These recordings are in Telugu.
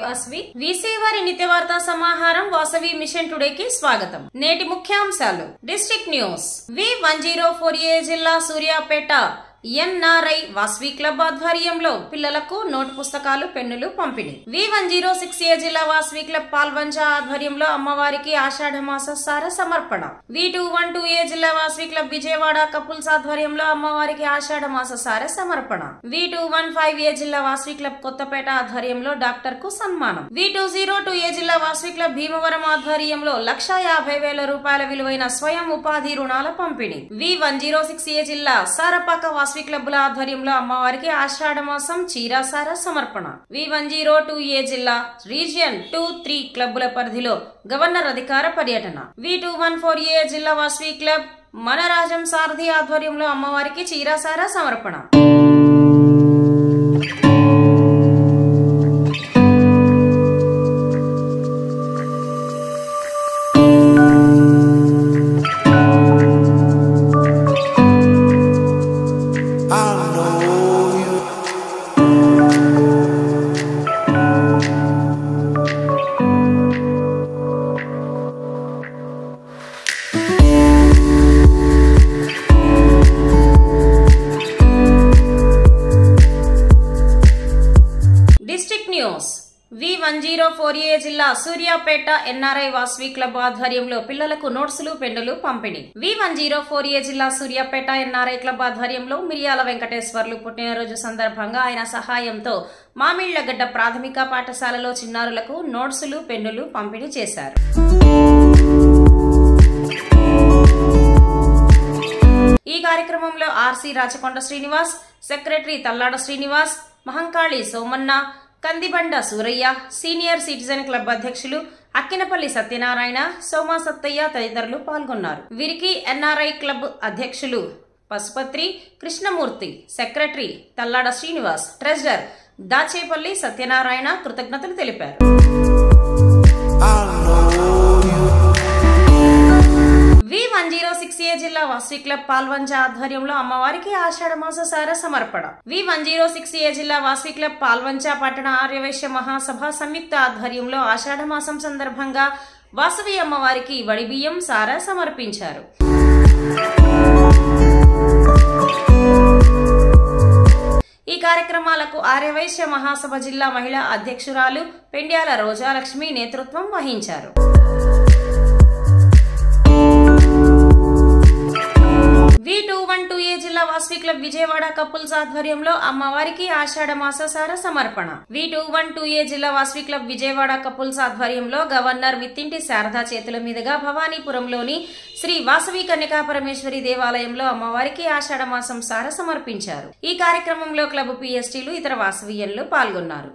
వాసవి వీసీ వారి నిత్య వార్తా సమాహారం వాసవి మిషన్ టుడేకి స్వాగతం నేటి ముఖ్యాంశాలు district news V one zero four A జిల్లా సూర్యాపేట ఎన్ఆర్ఐ వాస్వి క్లబ్ ఆధ్వర్యంలో పిల్లలకు నోట్ పుస్తకాలు పెన్నులు పంపిణీ V one zero six A జిల్లా వాస్వి క్లబ్ పాల్వంచ ఆధ్వర్యంలో అమ్మవారికి ఆషాఢ మాస సార సమర్పణ V two one two A జిల్లా వాస్వి క్లబ్ విజయవాడ కపుల్స్ ఆధ్వర్యంలో అమ్మవారికి ఆషాఢ మాస సార సమర్పణ V two one five A జిల్లా వాస్వి క్లబ్ కొత్తపేట ఆధ్వర్యంలో డాక్టర్ కు సన్మానం V two zero two A జిల్లా వాస్వి క్లబ్ భీమవరం ఆధ్వర్యంలో లక్ష యాభై వేల రూపాయల విలువైన స్వయం ఉపాధి రుణాల పంపిణీ V one zero six A జిల్లా సారపాక వాస్వి క్లబ్ల ఆధ్వర్యంలో అమ్మవారికి ఆషాఢ మాసం చీరాసార సమర్పణ V one zero two A జిల్లా రీజియన్ టూ త్రీ క్లబ్బుల పరిధిలో గవర్నర్ అధికార పర్యటన V two one four A జిల్లా వాస్వి క్లబ్ మన రాజం సారథి ఆధ్వర్యంలో అమ్మవారికి చీరాసార సమర్పణ I know you. District news V one zero four A జిల్లా సూర్యాపేట ఎన్ఆర్ఐ వాస్వి క్లబ్ ఆధ్వర్యంలో పిల్లలకు నోట్సులు పెన్నులు పంపిణీ V one zero four A జిల్లా సూర్యాపేట ఎన్ఆర్ఐ క్లబ్ ఆధ్వర్యంలో మిరియాల వెంకటేశ్వర్లు పుట్టినరోజు సందర్భంగా ఆయన సహాయంతో మామిళ్లగడ్డ ప్రాథమిక పాఠశాలలో చిన్నారులకు నోట్సులు పెన్నులు పంపిణీ చేశారు ఈ కార్యక్రమంలో RC Rachakonda Srinivas secretary Tallada Srinivas Mahankali Somanna Kandibanda Suraiah senior citizen club అధ్యక్షులు అక్కినపల్లి సత్యనారాయణ సోమా సత్తయ్య తదితరులు పాల్గొన్నారు వీరికి ఎన్ఆర్ఐ క్లబ్ అధ్యక్షులు పశుపత్రి కృష్ణమూర్తి సెక్రటరీ తల్లాడ శ్రీనివాస్ ట్రెజరర్ దాచేపల్లి సత్యనారాయణ కృతజ్ఞతలు తెలిపారు I know you. V one zero six A జిల్లా వాసవి క్లబ్ పాల్వంచ ఆధ్వర్యంలో అమ్మవారికి ఆషాఢ మాస సార సమర్పణ V one zero six A జిల్లా వాసవి క్లబ్ పాల్వంచ పట్టణ ఆర్యవైశ్య మహాసభ సంయుక్త ఆధ్వర్యంలో ఆషాఢ మాసం సందర్భంగా వాసవి అమ్మవారికి వడిబియ్యం సార సమర్పించారు ఈ కార్యక్రమాలకు ఆర్యవైశ్య మహాసభ జిల్లా మహిళా అధ్యక్షురాలు పెండ్యాల రోజాలక్ష్మి నేతృత్వం వహించారు V two one two A జిల్లా వాస్వి క్లబ్ విజయవాడ కపుల్స్ ఆధ్వర్యంలో అమ్మవారికి ఆషాఢ మాససార సమర్పణ V two one two A జిల్లా వాస్వి క్లబ్ విజయవాడ కపుల్స్ ఆధ్వర్యంలో గవర్నర్ మిత్తింటి శారదా చేతుల మీదుగా భవానీపురంలోని శ్రీ వాసవి కన్యకా పరమేశ్వరి దేవాలయంలో అమ్మవారికి ఆషాఢ మాసం సార సమర్పించారు ఈ కార్యక్రమంలో క్లబ్ పిఎస్టీలు ఇతర వాసవీయులు పాల్గొన్నారు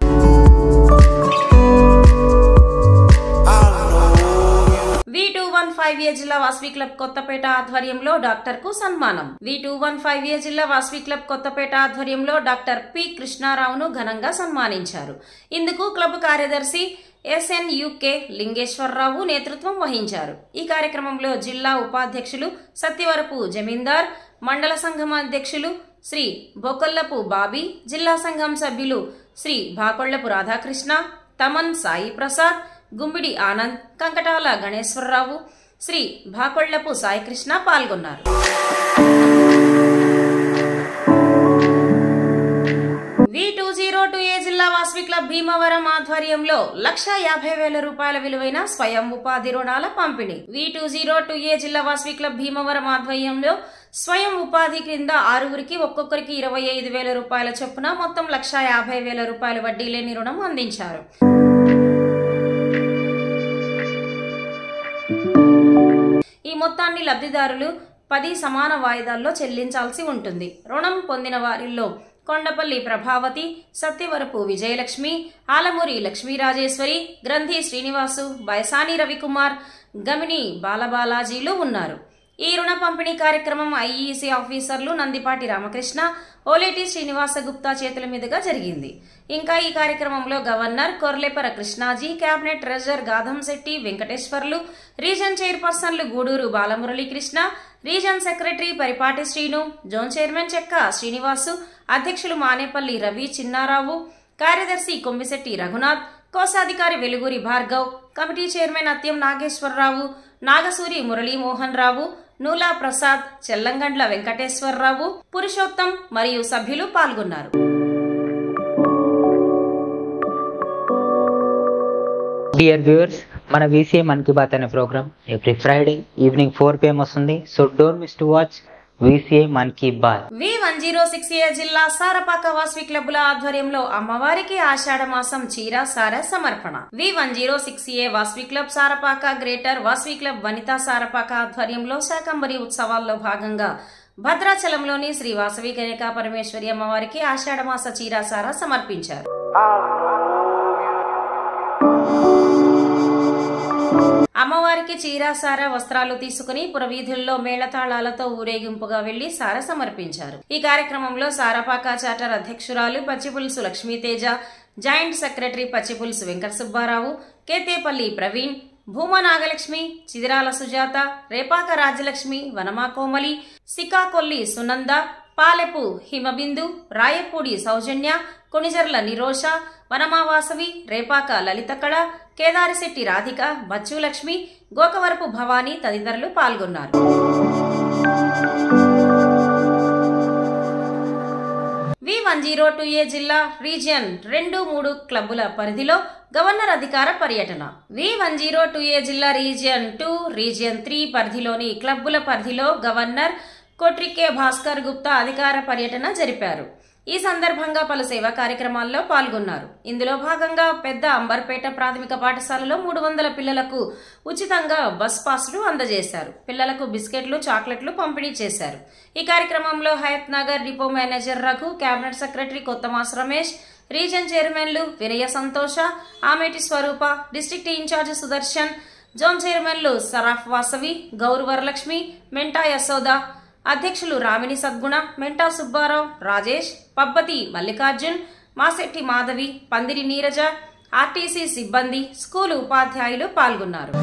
I know you. V two one five A జిల్లా వాస్వి క్లబ్ కొత్తపేట ఆధ్వర్యంలో డాక్టర్ కు సన్మానం V two one five A జిల్లా వాస్వి క్లబ్ కొత్తపేట ఆధ్వర్యంలో డాక్టర్ పి కృష్ణారావును ఘనంగా సన్మానించారు ఇందుకు క్లబ్ కార్యదర్శి ఎస్ఎన్ యుకే లింగేశ్వరరావు నేతృత్వం వహించారు ఈ కార్యక్రమంలో జిల్లా ఉపాధ్యక్షులు సత్యవరపు జమీందార్ మండల సంఘం అధ్యక్షులు శ్రీ బొకొల్లపు బాబీ జిల్లా సంఘం సభ్యులు శ్రీ భాకొళ్లపు రాధాకృష్ణ తమన్ సాయి ప్రసాద్ గుంబిడి ఆనంద్ కంకటాల గణేశ్వరరావు శ్రీ భాకొళ్లపు సాయికృష్ణ పాల్గొన్నారు V two zero two A జిల్లా వాస్వి క్లబ్ భీమవరం ఆధ్వర్యంలో లక్ష యాభై వేల రూపాయల విలువైన స్వయం ఉపాధి రుణాల పంపిణీ V two zero two A జిల్లా వాస్వి క్లబ్ భీమవరం ఆధ్వర్యంలో స్వయం ఉపాధి క్రింద ఆరుగురికి ఒక్కొక్కరికి ఇరవై ఐదు వేల రూపాయల చొప్పున మొత్తం లక్ష యాభై వేల రూపాయల వడ్డీ లేని రుణం అందించారు ఈ మొత్తాన్ని లబ్ధిదారులు పది సమాన వాయిదాల్లో చెల్లించాల్సి ఉంటుంది రుణం పొందిన వారిల్లో కొండపల్లి ప్రభావతి సత్యవరపు విజయలక్ష్మి ఆలమూరి లక్ష్మీరాజేశ్వరి గ్రంథి శ్రీనివాసు బైసాని రవికుమార్ గమిని బాలబాలాజీలు ఉన్నారు ఈ రుణ పంపిణీ కార్యక్రమం ఐఈసీ ఆఫీసర్లు నందిపాటి రామకృష్ణ ఓలేటి శ్రీనివాస గుప్తా చేతుల మీదుగా జరిగింది ఇంకా ఈ కార్యక్రమంలో governor Korlepara Krishnaji cabinet treasurer Gadham Setti Venkateswarlu region చైర్పర్సన్లు Guduru Balamuralikrishna region secretary Paripati Srinu zone chairman చెక్క శ్రీనివాసు అధ్యక్షులు మానేపల్లి రవి చిన్నారావు కార్యదర్శి కొమ్మిశెట్టి రఘునాథ్ కోశాధికారి వెలుగురి భార్గవ్ కమిటీ చైర్మన్ అత్యం నాగేశ్వరరావు నాగసూరి మురళీమోహన్ రావు నూలా ప్రసాద్ చెల్లంగండ్ల వెంకటేశ్వరరావు పురుషోత్తం మరియు సభ్యులు పాల్గొన్నారు డియర్ వ్యూవర్స్ మన వీసీఏ మన్ కీ బాత్ అనే programme every Friday evening four PM వస్తుంది so don't miss to watch VCA Mann Ki Baat V one zero six A జిల్లా సారపాక వాస్వి క్లబ్బుల ఆధ్వర్యంలో అమ్మవారికి ఆషాఢ మాసం చీర సార సమర్పణ V one zero six A Vasavi club Sarapaka greater Vasavi club Vanitha Sarapaka ఆధ్వర్యంలో శాకంబరి ఉత్సవాల్లో భాగంగా భద్రాచలంలోని శ్రీ వాసవి కనికా పరమేశ్వరి అమ్మవారికి ఆషాఢ మాస చీర సార సమర్పించారు అమ్మవారికి చీరాసార వస్త్రాలు తీసుకుని పురవీధుల్లో మేళతాళాలతో ఊరేగింపుగా వెళ్లి సార సమర్పించారు ఈ కార్యక్రమంలో సారపాక చార్టర్ అధ్యక్షురాలు పచ్చిపులుసు లక్ష్మీతేజ జాయింట్ సెక్రటరీ పచ్చిపులుసు వెంకట సుబ్బారావు కేతేపల్లి ప్రవీణ్ భూమా నాగలక్ష్మి చిదిరాల సుజాత రేపాక రాజలక్ష్మి వనమా కోమలి సికాకొల్లి సునంద పాలెపు హిమబిందు రాయపూడి సౌజన్య కొణిజర్ల నిరోష వనమావాసవి రేపాక లలితకళ కేదారిశెట్టి రాధిక బచ్చులక్ష్మి గోకవరపు భవానీ తదితరులు పాల్గొన్నారు V one zero two A జిల్లా రీజియన్ రెండు మూడు క్లబ్బుల పరిధిలో గవర్నర్ అధికార పర్యటన V one zero two A జిల్లా రీజియన్ టూ రీజియన్ త్రీ పరిధిలోని క్లబ్బుల పరిధిలో గవర్నర్ కొట్రికే భాస్కర్ గుప్తా అధికార పర్యటన జరిపారు ఈ సందర్భంగా పలు సేవా కార్యక్రమాల్లో పాల్గొన్నారు ఇందులో భాగంగా పెద్ద అంబర్పేట ప్రాథమిక పాఠశాలలో మూడు వందల పిల్లలకు ఉచితంగా బస్ పాస్లు అందజేశారు పిల్లలకు బిస్కెట్లు చాక్లెట్లు పంపిణీ చేశారు ఈ కార్యక్రమంలో Hayat Nagar depot manager Raghu cabinet secretary Kothamas Ramesh region చైర్మన్లు Vinaya Santosha Ameti Swaroopa district incharge Sudarshan zone చైర్మన్లు సరాఫ్ వాసవి గౌరు వరలక్ష్మి మెంటా యశోద అధ్యక్షులు రామిని సద్గుణ మెంటా సుబ్బారావు రాజేష్ పబ్బతి మల్లికార్జున్ మాసెట్టి మాధవి పందిరి నీరజ ఆర్టీసీ సిబ్బంది స్కూలు ఉపాధ్యాయులు పాల్గొన్నారు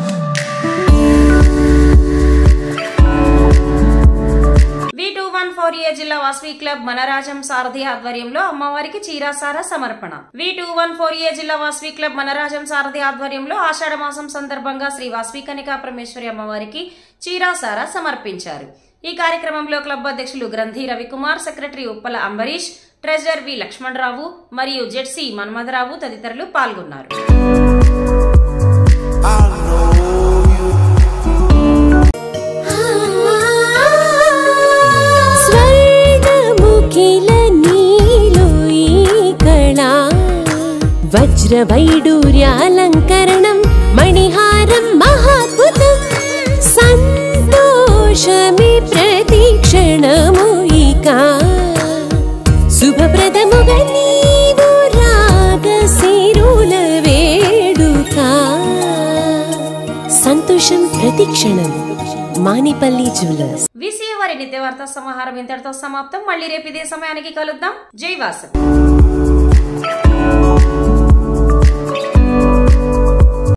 V two one four A జిల్లా వాస్వి క్లబ్ మనరాజం సారథి ఆధ్వర్యంలో అమ్మవారికి చీరాసార సమర్పణ V two one four A జిల్లా వాస్వి క్లబ్ మనరాజం సారథి ఆధ్వర్యంలో ఆషాఢ మాసం సందర్భంగా శ్రీ వాస్వి కనికా పరమేశ్వరి అమ్మవారికి చీరాసార సమర్పించారు ఈ కార్యక్రమంలో క్లబ్ అధ్యక్షులు Granthi Ravikumar secretary Uppala Ambareesh treasurer V Lakshmanarao మరియు జెడ్సీ మన్మథరావు తదితరులు పాల్గొన్నారు I know you. స్వర్ణముఖిల నీలో ఈ కళా వజ్రవైడూర్యాలంకరణం మణిహారం మహాద్భుతం సంతోషమి ప్రతిక్షణము ఇక శుభప్రదముగా నీవు రాగశిరుల వేడుక సంతోషం ప్రతిక్షణం మానిపల్లి జ్యువెలర్స్ విసిఏ వారి నిత్య వార్తా సమాహారం ఇంతటితో సమాప్తం మళ్ళీ రేపు ఇదే సమయానికి కలుద్దాం జై వాసవి